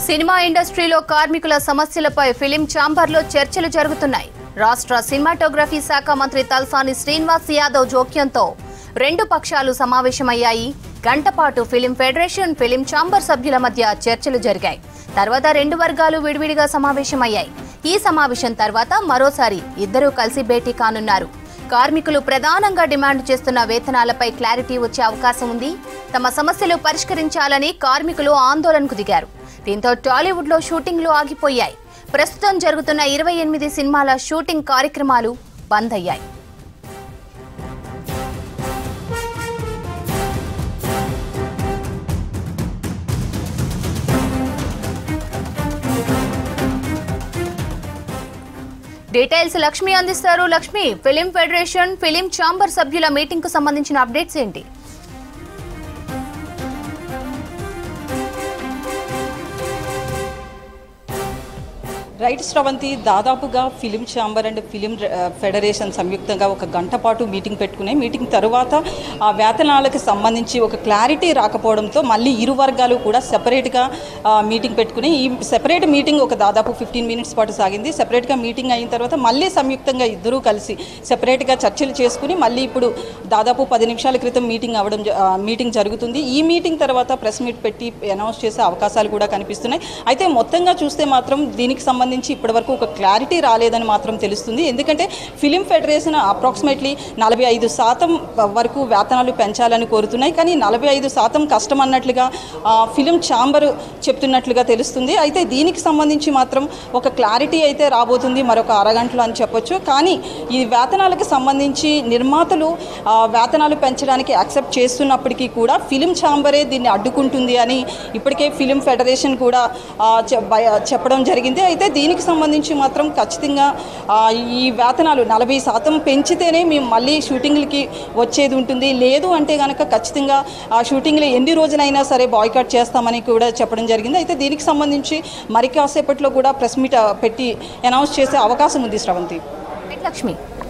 cinema ఇండస్ట్రీలో కార్మికుల సమస్యలపై ఫిలిం ఛాంబర్లో చర్చలు జరుగుతున్నాయి రాష్ట్ర సినిమాటోగ్రఫీ శాఖ మంత్రి తల్సాని శ్రీనివాస్ యాదవ్ జోక్యంతో రెండు పక్షాలు సమావేశమయ్యాయి గంటపాటు ఫిలిం ఫెడరేషన్ ఫిలిం ఛాంబర్ సభ్యుల మధ్య చర్చలు జరిగాయి తర్వాత రెండు వర్గాలు విడివిడిగా సమావేశమయ్యాయి ఈ సమావేశం తర్వాత మరోసారి ఇద్దరూ కలిసి భేటీ కానున్నారు కార్మికులు ప్రధానంగా డిమాండ్ చేస్తున్న వేతనాలపై క్లారిటీ వచ్చే అవకాశం ఉంది తమ సమస్యలు పరిష్కరించాలని కార్మికులు ఆందోళనకు దిగారు దీంతో టాలీవుడ్ లో షూటింగ్లు ఆగిపోయాయి ప్రస్తుతం జరుగుతున్న ఇరవై ఎనిమిది సినిమాల షూటింగ్ కార్యక్రమాలు బంద్ అయ్యాయి డీటెయిల్స్ లక్ష్మి అందిస్తారు Lakshmi film federation film chamber సభ్యుల మీటింగ్ కు సంబంధించిన అప్డేట్స్ ఏంటి రైట్ స్రవంతి దాదాపుగా ఫిలిం ఛాంబర్ అండ్ ఫిలిం ఆ, ఫెడరేషన్ సంయుక్తంగా ఒక గంట పాటు మీటింగ్ పెట్టుకునే మీటింగ్ తరువాత ఆ వేతనాలకు సంబంధించి ఒక క్లారిటీ రాకపోవడంతో మళ్ళీ ఇరు వర్గాలు కూడా సెపరేట్గా మీటింగ్ పెట్టుకుని ఈ సెపరేట్ మీటింగ్ ఒక దాదాపు ఫిఫ్టీన్ మినిట్స్ పాటు సాగింది సెపరేట్గా మీటింగ్ అయిన తర్వాత మళ్ళీ సంయుక్తంగా ఇద్దరూ కలిసి సెపరేట్గా చర్చలు చేసుకుని మళ్ళీ ఇప్పుడు దాదాపు పది నిమిషాల క్రితం మీటింగ్ అవ్వడం జ- ఆ, మీటింగ్ జరుగుతుంది ఈ మీటింగ్ తర్వాత ప్రెస్ మీట్ పెట్టి అనౌన్స్ చేసే అవకాశాలు కూడా కనిపిస్తున్నాయి అయితే మొత్తంగా చూస్తే మాత్రం దీనికి సంబంధించి ఇప్పటివరకు ఒక క్లారిటీ రాలేదని మాత్రం తెలుస్తుంది ఎందుకంటే ఫిలిం ఫెడరేషన్ అప్రాక్సిమేట్లీ నలభై ఐదు శాతం వరకు వేతనాలు పెంచాలని కోరుతున్నాయి కానీ నలభై ఐదు శాతం కష్టం అన్నట్లుగా ఆ, ఫిలిం ఛాంబర్ చెప్తున్నట్లుగా తెలుస్తుంది అయితే దీనికి సంబంధించి మాత్రం ఒక క్లారిటీ అయితే రాబోతుంది మరొక అరగంటలో అని చెప్పొచ్చు కానీ ఈ వేతనాలకు సంబంధించి నిర్మాతలు ఆ, వేతనాలు పెంచడానికి యాక్సెప్ట్ చేస్తున్నప్పటికీ కూడా ఫిలిం ఛాంబరే దీన్ని అడ్డుకుంటుంది అని ఇప్పటికే ఫిలిం ఫెడరేషన్ కూడా ఆ, చె- బయ- చెప్పడం జరిగింది అయితే దీనికి సంబంధించి మాత్రం ఖచ్చితంగా ఆ, ఈ వేతనాలు నలభై శాతం పెంచితేనే మేము మళ్ళీ షూటింగ్లకి వచ్చేది ఉంటుంది లేదు అంటే కనుక ఖచ్చితంగా ఆ షూటింగ్లు ఎన్ని రోజులైనా సరే బాయ్కాట్ చేస్తామని కూడా చెప్పడం జరిగింది అయితే దీనికి సంబంధించి మరి కాసేపట్లో కూడా ప్రెస్ మీట్ ఆ, పెట్టి అనౌన్స్ చేసే అవకాశం ఉంది శ్రవంతి లక్ష్మి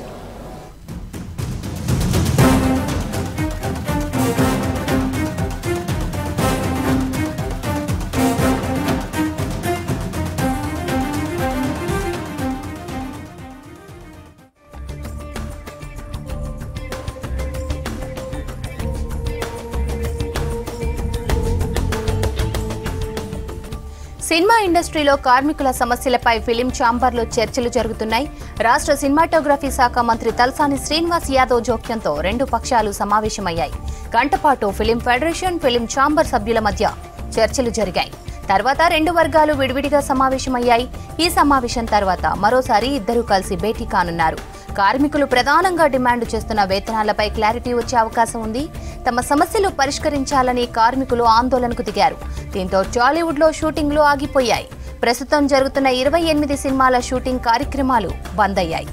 సినిమా ఇండస్ట్రీలో కార్మికుల సమస్యలపై ఫిలిం ఛాంబర్లో చర్చలు జరుగుతున్నాయి రాష్ట్ర సినిమాటోగ్రఫీ శాఖ మంత్రి తల్సాని శ్రీనివాస్ యాదవ్ జోక్యంతో రెండు పక్షాలు సమావేశమయ్యాయి గంటపాటు ఫిలిం ఫెడరేషన్ ఫిలిం ఛాంబర్ సభ్యుల మధ్య చర్చలు జరిగాయి తర్వాత రెండు వర్గాలు విడివిడిగా సమావేశమయ్యాయి ఈ సమావేశం తర్వాత మరోసారి ఇద్దరూ కలిసి భేటీ కానున్నారు కార్మికులు ప్రధానంగా డిమాండ్ చేస్తున్న వేతనాలపై క్లారిటీ వచ్చే అవకాశం ఉంది తమ సమస్యలు పరిష్కరించాలని కార్మికులు ఆందోళనకు దిగారు దీంతో టాలీవుడ్ లో షూటింగ్లు ఆగిపోయాయి ప్రస్తుతం జరుగుతున్న ఇరవై ఎనిమిది సినిమాల షూటింగ్ కార్యక్రమాలు బంద్ అయ్యాయి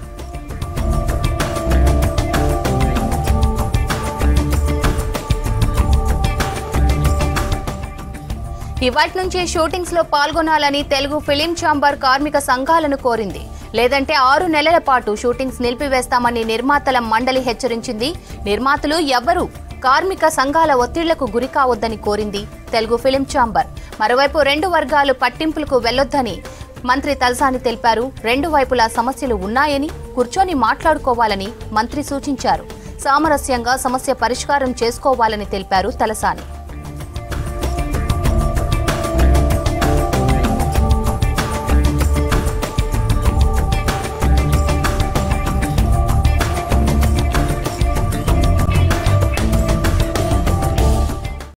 ఇవాటి నుంచి షూటింగ్స్ లో పాల్గొనాలని తెలుగు ఫిలిం ఛాంబర్ కార్మిక సంఘాలను కోరింది లేదంటే ఆరు నెలల పాటు షూటింగ్స్ నిలిపివేస్తామని నిర్మాతల మండలి హెచ్చరించింది నిర్మాతలు ఎవ్వరూ కార్మిక సంఘాల ఒత్తిళ్లకు గురి కావద్దని కోరింది తెలుగు ఫిలిం ఛాంబర్ మరోవైపు రెండు వర్గాలు పట్టింపులకు వెళ్లొద్దని మంత్రి తలసాని తెలిపారు రెండు వైపులా సమస్యలు ఉన్నాయని కూర్చొని మాట్లాడుకోవాలని మంత్రి సూచించారు సామరస్యంగా సమస్య పరిష్కారం చేసుకోవాలని తెలిపారు తలసాని